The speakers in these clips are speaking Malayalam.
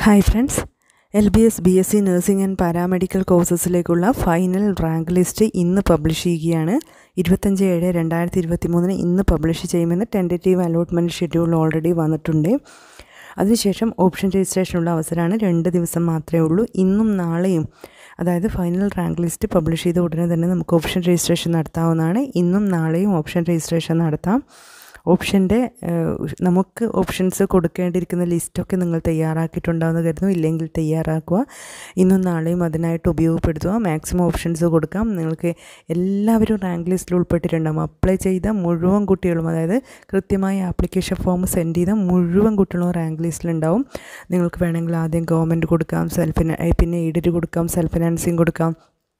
hi friends L B S B S C nursing and paramedical കോഴ്സസിലേക്കുള്ള ഫൈനൽ റാങ്ക് ലിസ്റ്റ് ഇന്ന് പബ്ലിഷ് ചെയ്യുകയാണ് ഇരുപത്തഞ്ച് ഏഴ് രണ്ടായിരത്തി ഇരുപത്തി മൂന്നിന് ഇന്ന് പബ്ലിഷ് ചെയ്യുമെന്ന് ടെൻറ്റേറ്റീവ് അലോട്ട്മെൻറ്റ് ഷെഡ്യൂൾ ഓൾറെഡി വന്നിട്ടുണ്ട് അതിനുശേഷം ഓപ്ഷൻ രജിസ്ട്രേഷനുള്ള അവസരമാണ് രണ്ട് ദിവസം മാത്രമേ ഉള്ളൂ ഇന്നും നാളെയും അതായത് ഫൈനൽ റാങ്ക് ലിസ്റ്റ് പബ്ലിഷ് ചെയ്ത ഉടനെ തന്നെ നമുക്ക് ഓപ്ഷൻ രജിസ്ട്രേഷൻ നടത്താവുന്നതാണ് ഇന്നും നാളെയും ഓപ്ഷൻ രജിസ്ട്രേഷൻ നടത്താം ഓപ്ഷൻ്റെ നമുക്ക് ഓപ്ഷൻസ് കൊടുക്കേണ്ടിയിരിക്കുന്ന ലിസ്റ്റൊക്കെ നിങ്ങൾ തയ്യാറാക്കിയിട്ടുണ്ടാവുമെന്ന് കരുതുന്നു ഇല്ലെങ്കിൽ തയ്യാറാക്കുക ഇന്നും നാളെയും അതിനായിട്ട് ഉപയോഗപ്പെടുത്തുക മാക്സിമം ഓപ്ഷൻസ് കൊടുക്കാം നിങ്ങൾക്ക് എല്ലാവരും റാങ്ക് ലിസ്റ്റിൽ ഉൾപ്പെട്ടിട്ടുണ്ടാകും അപ്ലൈ ചെയ്ത മുഴുവൻ കുട്ടികളും അതായത് കൃത്യമായി ആപ്ലിക്കേഷൻ ഫോം സെൻഡ് ചെയ്ത മുഴുവൻ കുട്ടികളും റാങ്ക് ലിസ്റ്റിലുണ്ടാവും നിങ്ങൾക്ക് വേണമെങ്കിൽ ആദ്യം ഗവൺമെൻറ് കൊടുക്കാം സെൽഫ് പിന്നെ എയ്ഡഡ് കൊടുക്കാം സെൽഫ് ഫിനാൻസിങ് കൊടുക്കാം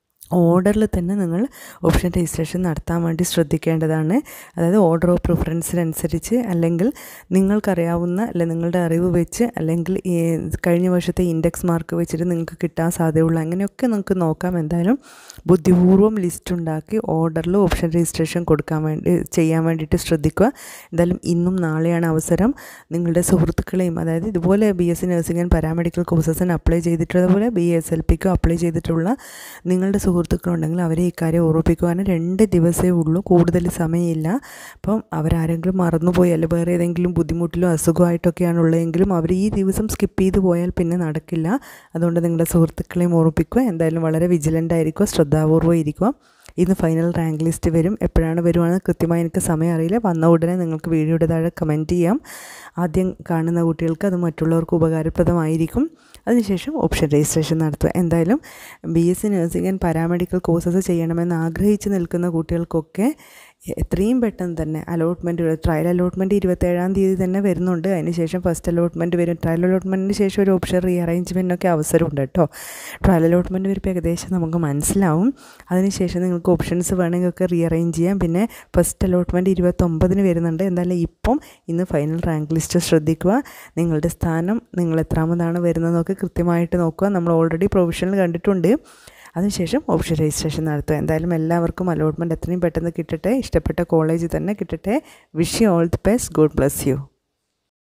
ഓർഡറിൽ തന്നെ നിങ്ങൾ ഓപ്ഷൻ രജിസ്ട്രേഷൻ നടത്താൻ വേണ്ടി ശ്രദ്ധിക്കേണ്ടതാണ് അതായത് ഓർഡർ ഓഫ് പ്രിഫറൻസിനനുസരിച്ച് അല്ലെങ്കിൽ നിങ്ങൾക്കറിയാവുന്ന അല്ലെ നിങ്ങളുടെ അറിവ് വെച്ച് അല്ലെങ്കിൽ ഈ കഴിഞ്ഞ വർഷത്തെ ഇൻഡെക്സ് മാർക്ക് വെച്ചിട്ട് നിങ്ങൾക്ക് കിട്ടാൻ സാധ്യതയുള്ള അങ്ങനെയൊക്കെ നിങ്ങൾക്ക് നോക്കാം എന്തായാലും ബുദ്ധിപൂർവ്വം ലിസ്റ്റ് ഉണ്ടാക്കി ഓർഡറിൽ ഓപ്ഷൻ രജിസ്ട്രേഷൻ കൊടുക്കാൻ വേണ്ടി ചെയ്യാൻ വേണ്ടിയിട്ട് ശ്രദ്ധിക്കുക എന്തായാലും ഇന്നും നാളെയാണ് അവസരം നിങ്ങളുടെ സുഹൃത്തുക്കളെയും അതായത് ഇതുപോലെ B S C nursing and paramedical കോഴ്സസിന് അപ്ലൈ ചെയ്തിട്ടുള്ളതുപോലെ ബി എസ് എൽ പിക്കും അപ്ലൈ ചെയ്തിട്ടുള്ള നിങ്ങളുടെ സുഹൃത്തുക്കളുണ്ടെങ്കിൽ അവരെ ഇക്കാര്യം ഓർമ്മിപ്പിക്കുവാനും രണ്ട് ദിവസമേ ഉള്ളൂ കൂടുതൽ സമയമില്ല അപ്പം അവരാരെങ്കിലും മറന്നുപോയി അല്ലെങ്കിൽ വേറെ ഏതെങ്കിലും ബുദ്ധിമുട്ടിലോ അസുഖമായിട്ടൊക്കെയാണ് ഉള്ളതെങ്കിലും അവർ ഈ ദിവസം സ്കിപ്പ് ചെയ്ത് പോയാൽ പിന്നെ നടക്കില്ല അതുകൊണ്ട് നിങ്ങളുടെ സുഹൃത്തുക്കളെയും ഓർമ്മിപ്പിക്കുക എന്തായാലും വളരെ വിജിലൻ്റ് ആയിരിക്കുക ശ്രദ്ധാപൂർവ്വം ഇരിക്കുക ഇന്ന് ഫൈനൽ റാങ്ക് ലിസ്റ്റ് വരും എപ്പോഴാണ് വരുവാണെന്ന് കൃത്യമായി എനിക്ക് സമയം അറിയില്ല വന്ന ഉടനെ നിങ്ങൾക്ക് വീഡിയോയുടെ താഴെ കമൻറ്റ് ചെയ്യാം ആദ്യം കാണുന്ന കുട്ടികൾക്ക് അത് മറ്റുള്ളവർക്ക് ഉപകാരപ്രദമായിരിക്കും അതിനുശേഷം ഓപ്ഷൻ രജിസ്ട്രേഷൻ നടത്തുക എന്തായാലും B S C nursing and paramedical courses ചെയ്യണമെന്ന് ആഗ്രഹിച്ച് നിൽക്കുന്ന കുട്ടികൾക്കൊക്കെ എത്രയും പെട്ടെന്ന് തന്നെ അലോട്ട്മെൻറ്റ് ട്രയൽ അലോട്ട്മെൻറ്റ് ഇരുപത്തേഴാം തീയതി തന്നെ വരുന്നുണ്ട് അതിനുശേഷം ഫസ്റ്റ് അലോട്ട്മെൻറ്റ് വരും ട്രയൽ അലോട്ട്മെൻറ്റിന് ശേഷം ഒരു ഓപ്ഷൻ റീ അറേഞ്ച്മെൻറ്റിനൊക്കെ അവസരമുണ്ട് കേട്ടോ ട്രയൽ അലോട്ട്മെൻറ്റ് വരുമ്പോൾ ഏകദേശം നമുക്ക് മനസ്സിലാവും അതിനുശേഷം നിങ്ങൾക്ക് ഓപ്ഷൻസ് വേണമെങ്കിൽ ഒക്കെ റീ അറേഞ്ച് ചെയ്യാം പിന്നെ ഫസ്റ്റ് അലോട്ട്മെൻറ്റ് ഇരുപത്തൊമ്പതിന് വരുന്നുണ്ട് എന്തായാലും ഇപ്പം ഇന്ന് ഫൈനൽ റാങ്ക് ലിസ്റ്റ് ശ്രദ്ധിക്കുക നിങ്ങളുടെ സ്ഥാനം നിങ്ങൾ എത്രാമതാണ് വരുന്നതെന്നൊക്കെ കൃത്യമായിട്ട് നോക്കുക നമ്മൾ ഓൾറെഡി പ്രൊവിഷണൽ കണ്ടിട്ടുണ്ട് അതിനുശേഷം ഓപ്ഷൻ രജിസ്ട്രേഷൻ നടത്തുക എന്തായാലും എല്ലാവർക്കും അലോട്ട്മെൻറ്റ് എത്രയും പെട്ടെന്ന് കിട്ടട്ടെ ഇഷ്ടപ്പെട്ട കോളേജിൽ തന്നെ കിട്ടട്ടെ wish you all the best good bless U